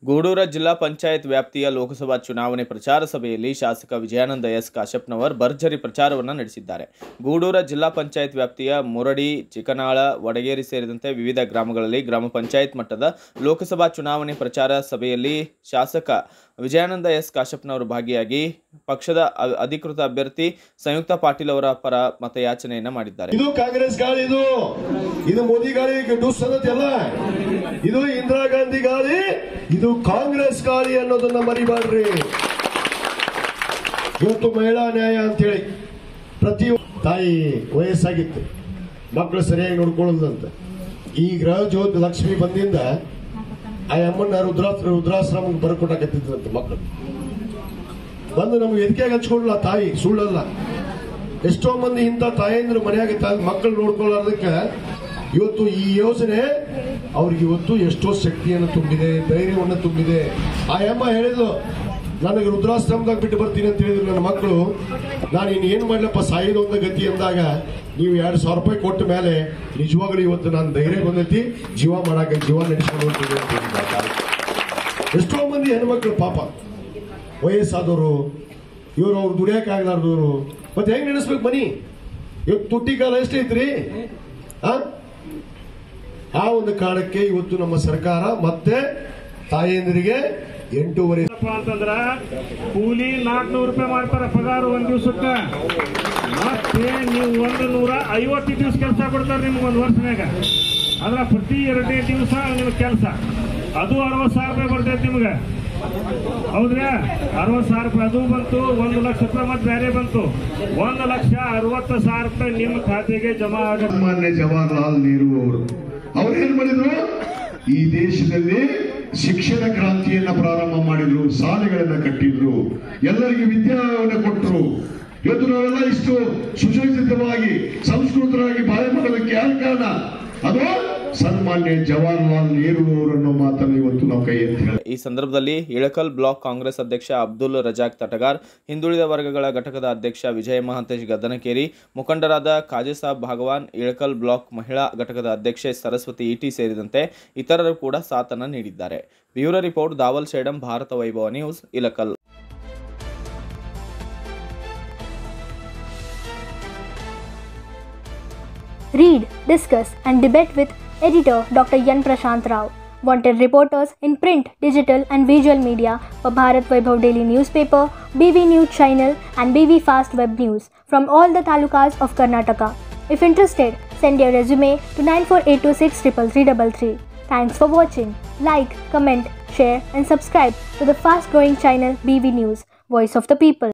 ಗೂಡೂರ ಜಿಲ್ಲಾ ಪಂಚಾಯತ್ ವ್ಯಾಪ್ತಿಯ ಲೋಕಸಭಾ ಚುನಾವಣೆ ಪ್ರಚಾರ ಸಭೆಯಲ್ಲಿ ಶಾಸಕ ವಿಜಯಾನಂದ ಎಸ್ ಕಾಶಪ್ಪನವರ್ ಭರ್ಜರಿ ಪ್ರಚಾರವನ್ನು ನಡೆಸಿದ್ದಾರೆ ಗೂಡೂರ ಜಿಲ್ಲಾ ಪಂಚಾಯತ್ ವ್ಯಾಪ್ತಿಯ ಮುರಡಿ ಚಿಕನಾಳ ವಡಗೇರಿ ಸೇರಿದಂತೆ ವಿವಿಧ ಗ್ರಾಮಗಳಲ್ಲಿ ಗ್ರಾಮ ಪಂಚಾಯತ್ ಮಟ್ಟದ ಲೋಕಸಭಾ ಚುನಾವಣೆ ಪ್ರಚಾರ ಸಭೆಯಲ್ಲಿ ಶಾಸಕ ವಿಜಯಾನಂದ ಎಸ್ ಕಾಶಪ್ಪನವರು ಭಾಗಿಯಾಗಿ ಪಕ್ಷದ ಅ- ಅಧಿಕೃತ ಅಭ್ಯರ್ಥಿ ಸಂಯುಕ್ತ ಪಾಟೀಲ್ ಅವರ ಪರ ಮತಯಾಚನೆಯನ್ನ ಮಾಡಿದ್ದಾರೆ ಇದು ಕಾಂಗ್ರೆಸ್ ಗಾಳಿ ಇದು ಇದು ಮೋದಿ ಗಾಳಿ ಡೂಸ್ ಅನ್ನೋದಲ್ಲ ಇದು ಇಂದಿರಾ ಗಾಂಧಿ ಗಾಳಿ ಇದು ಕಾಂಗ್ರೆಸ್ ಗಾಳಿ ಅನ್ನೋದನ್ನ ಮರಿಬಾರ್ರಿ ಇವತ್ತು ಮಹಿಳಾ ನ್ಯಾಯ ಅಂತೇಳಿ ಪ್ರತಿ ತಾಯಿ ವಯಸ್ಸಾಗಿತ್ತು ಮಕ್ಕಳು ಸರಿಯಾಗಿ ನೋಡ್ಕೊಳ್ಳೋದಂತ ಈ ಗೃಹ ಜ್ಯೋತಿ ಲಕ್ಷ್ಮಿ ಬಂದಿಂದ ಆ ಅಮ್ಮನ ರುದ್ರಾಸ್ತ್ರ ರುದ್ರಾಶ್ರಮಕ್ಕೆ ಬರ್ಕೊಟ್ಟಾಕತ್ತಿದ್ರಂತೆ ಮಕ್ಕಳು ಬಂದು ನಮ್ಗೆ ಎದಕ್ಕೆ ಹಚ್ಕೊಳ್ಳಲ್ಲ ತಾಯಿ ಸುಳ್ಳಲ್ಲ ಎಷ್ಟೋ ಮಂದಿ ಇಂಥ ತಾಯಂದ್ರು ಮನೆಯಾಗ ತ- ಮಕ್ಕಳು ನೋಡ್ಕೊಳ್ಳೋದಕ್ಕೆ ಇವತ್ತು ಈ ಯೋಜನೆ ಅವ್ರಿಗೆ ಇವತ್ತು ಎಷ್ಟೋ ಶಕ್ತಿಯನ್ನು ತುಂಬಿದೆ ಧೈರ್ಯವನ್ನು ತುಂಬಿದೆ ಆ ಅಮ್ಮ ಹೇಳಿದ್ಲು ನನಗೆ ರುದ್ರಾಶ್ರಮದಾಗ ಬಿಟ್ಟು ಬರ್ತೀನಿ ಅಂತ ಹೇಳಿದ್ರು ನನ್ನ ಮಕ್ಕಳು ನಾನು ಇನ್ನು ಏನ್ ಮಾಡ್ಲಪ್ಪ ಸಾಯಿದ ಒಂದು ಗತಿ ಅಂದಾಗ ನೀವು ಎರಡು ಸಾವಿರ ರೂಪಾಯಿ ಕೊಟ್ಟ ಮೇಲೆ ನಿಜವಾಗ್ಲೂ ಇವತ್ತು ನಾನು ಧೈರ್ಯ ಬಂದೈತಿ ಜೀವ ಮಾಡಾಕ ಜೀವ ನಡೆಸ್ಕೊಂಡು ಹೋಗ್ತೀನಿ ಅಂತ ಹೇಳಿದ್ದ ತಾಯಿ. ಎಷ್ಟೋ ಮಂದಿ ಹೆಣ್ಮಕ್ಳು ಪಾಪ ವಯಸ್ಸಾದವರು ಇವರು ಅವ್ರು ದುಡಿಯಕ್ ಆಗ್ಲಾರ್ದವ್ರು ಮತ್ತೆ ಹೆಂಗ್ ನೆನೆಸ್ಬೇಕು ಮನಿ ಇವತ್ತು ತುಟ್ಟಿ ಕಾಲ ಎಷ್ಟೈತ್ರಿ ಆ? ಆ ಒಂದು ಕಾರಣಕ್ಕೆ ಇವತ್ತು ನಮ್ಮ ಸರ್ಕಾರ ಮತ್ತೆ ತಾಯಂದಿರಿಗೆ ಎಂಟೂವರೆ ಏನಪ್ಪ ಅಂತಂದ್ರ ಕೂಲಿ ನಾಲ್ಕನೂರು ರೂಪಾಯಿ ಮಾಡ್ತಾರ ಪಗಾರ ಒಂದ್ ದಿವ್ಸಕ್ಕ ಮತ್ತೆ ನೀವು ಒಂದು ನೂರ ಐವತ್ತು ದಿವ್ಸ ಕೆಲಸ ಕೊಡ್ತಾರೆ ನಿಮ್ಗೆ ಒಂದು ವರ್ಷನಾಗ ಅದ್ರ ಪ್ರತಿ ಎರಡನೇ ದಿವಸ ನಿಮ್ಗೆ ಕೆಲಸ ಅದು ಅರವತ್ತು ಸಾವಿರ ರೂಪಾಯಿ ಬರ್ತೈತೆ ನಿಮ್ಗೆ ಹೌದ್ರಾ ಅರವತ್ತು ಸಾವಿರ ರೂಪಾಯಿ ಅದು ಬಂತು ಒಂದು ಲಕ್ಷ ರೂಪಾಯಿ ಮತ್ತೆ ಬೇರೆ ಬಂತು ಒಂದು ಲಕ್ಷ ಅರವತ್ತು ಸಾವಿರ ರೂಪಾಯಿ ನಿಮ್ಮ ಖಾತೆಗೆ ಜಮಾ ಆಗುತ್ತೆ ಮಾನ್ಯ ಜವಾಹರ್ಲಾಲ್ ನೆಹರು ಅವರು ಅವ್ರು ಏನ್ ಮಾಡಿದ್ರು ಈ ದೇಶದಲ್ಲಿ ಶಿಕ್ಷಣ ಕ್ರಾಂತಿಯನ್ನ ಪ್ರಾರಂಭ ಮಾಡಿದ್ರು ಶಾಲೆಗಳನ್ನ ಕಟ್ಟಿದ್ರು ಎಲ್ಲರಿಗೂ ವಿದ್ಯಾವನ್ನು ಕೊಟ್ಟರು ಇವತ್ತು ನಾವೆಲ್ಲ ಇಷ್ಟು ಸುಸಜ್ಜಿತವಾಗಿ ಸಂಸ್ಕೃತರಾಗಿ ಬಾಳೆ ಮಾಡೋದಕ್ಕೆ ಯಾರು ಕಾರಣ ಅದು ಸನ್ಮಾನ್ಯ ಜವಾಹರ್ಲಾಲ್ ನೆಹರು ಅವರನ್ನು ಮಾತನ್ನು ಇವತ್ತು ನಾವು ಕೈ ಎತ್ತಿ ಹೇಳ್ತೀವಿ. ಈ ಸಂದರ್ಭದಲ್ಲಿ ಇಳಕಲ್ ಬ್ಲಾಕ್ ಕಾಂಗ್ರೆಸ್ ಅಧ್ಯಕ್ಷ ಅಬ್ದುಲ್ ರಜಾಕ್ ತಟಗಾರ್ ಹಿಂದುಳಿದ ವರ್ಗಗಳ ಘಟಕದ ಅಧ್ಯಕ್ಷ ವಿಜಯ ಮಹಾಂತೇಶ್ ಗದ್ದನಕೇರಿ ಮುಖಂಡರಾದ ಖಾಜೆಸಾಬ್ ಭಗವಾನ್ ಇಳಕಲ್ ಬ್ಲಾಕ್ ಮಹಿಳಾ ಘಟಕದ ಅಧ್ಯಕ್ಷೆ ಸರಸ್ವತಿ ಇಟಿ ಸೇರಿದಂತೆ ಇತರರು ಕೂಡ ಸಾಥನ್ನ ನೀಡಿದ್ದಾರೆ bureau report Daval Shedam Bharatha Vaibhava news Ilkal Read, discuss, and debate with editor Dr. Yan Prashant Rao. Wanted reporters in print, digital, and visual media for Bharat Vaibhav Daily Newspaper, BV News Channel, and BV Fast Web News from all the talukas of Karnataka. If interested, send your resume to 94826 Thanks for watching. Like, comment, share, and subscribe to the fast growing channel BV News, Voice of the People.